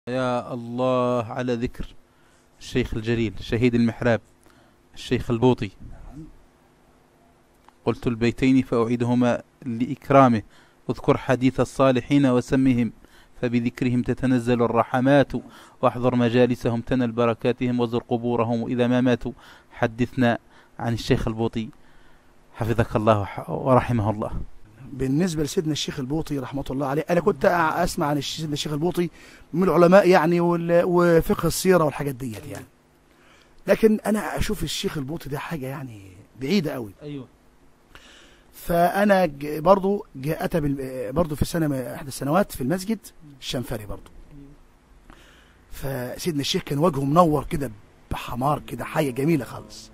يا الله على ذكر الشيخ الجليل شهيد المحراب الشيخ البوطي قلت البيتين فأعيدهما لإكرامه اذكر حديث الصالحين وسمهم فبذكرهم تتنزل الرحمات واحضر مجالسهم تنل بركاتهم وزر قبورهم إذا ما ماتوا حدثنا عن الشيخ البوطي حفظك الله ورحمه الله بالنسبة لسيدنا الشيخ البوطي رحمة الله عليه أنا كنت أسمع عن سيدنا الشيخ البوطي من العلماء يعني وال- وفقه السيرة والحاجات ديت يعني لكن أنا أشوف الشيخ البوطي ده حاجة يعني بعيدة قوي أيوة فأنا ج- برضو جاء أتى بال- برضو في سنة من إحدى السنوات في المسجد الشنفري برضو فسيدنا الشيخ كان وجهه منور كده بحمار كده حاجة جميلة خالص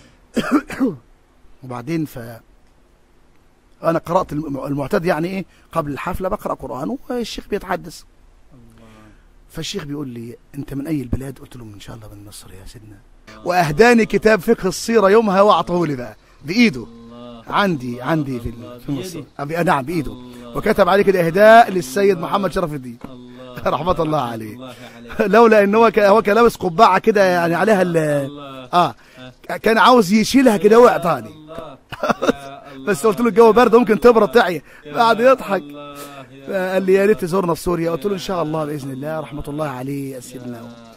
وبعدين ف أنا قرأت الم- المعتاد يعني إيه قبل الحفلة بقرأ قرآن والشيخ بيتحدث فالشيخ بيقول لي أنت من أي البلاد قلت له إن شاء الله من مصر يا سيدنا وأهداني كتاب فقه السيرة يومها وأعطاه لي بقى بإيده عندي عندي في ال- في مصر أبي نعم بإيده وكتب عليه كده إهداء للسيد محمد شرف الدين رحمة الله عليه لولا ان هو ك- هو كان لابس قبعه كده يعني عليها ال اه كان عاوز يشيلها كده ويعطاني بس قلت له الجو برد ممكن تبرد تعي قعد يضحك قال لي يا ريت تزورنا في سوريا قلت له ان شاء الله باذن الله رحمه الله عليه يا سيدنا